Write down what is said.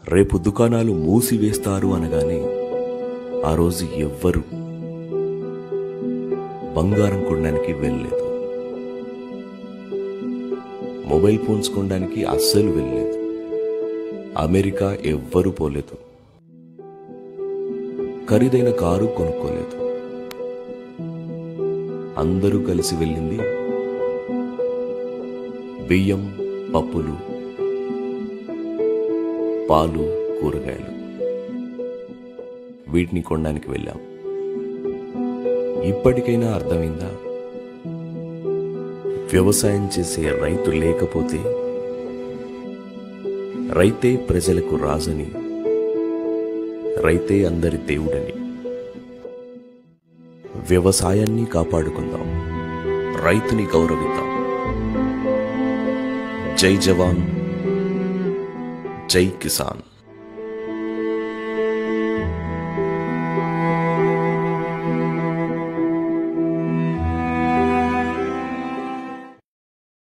రేపు దుకాణాలు మూసివేస్తారు అనగానే ఆ రోజు ఎవ్వరు బంగారం కొనడానికి వెళ్ళలేదు మొబైల్ ఫోన్స్ కొనడానికి అస్సలు వెళ్ళలేదు అమెరికా ఎవ్వరూ పోలేదు ఖరీదైన కారు కొనుక్కోలేదు అందరూ కలిసి వెళ్ళింది బియ్యం పప్పులు పాలు కూరగాయలు వీటిని కొనడానికి వెళ్ళాం ఇప్పటికైనా అర్థమైందా వ్యవసాయం చేసే రైతు లేకపోతే రైతే ప్రజలకు రాజని రైతే అందరి దేవుడని వ్యవసాయాన్ని కాపాడుకుందాం రైతుని గౌరవిద్దాం జై జవాన్ జై కిసాన్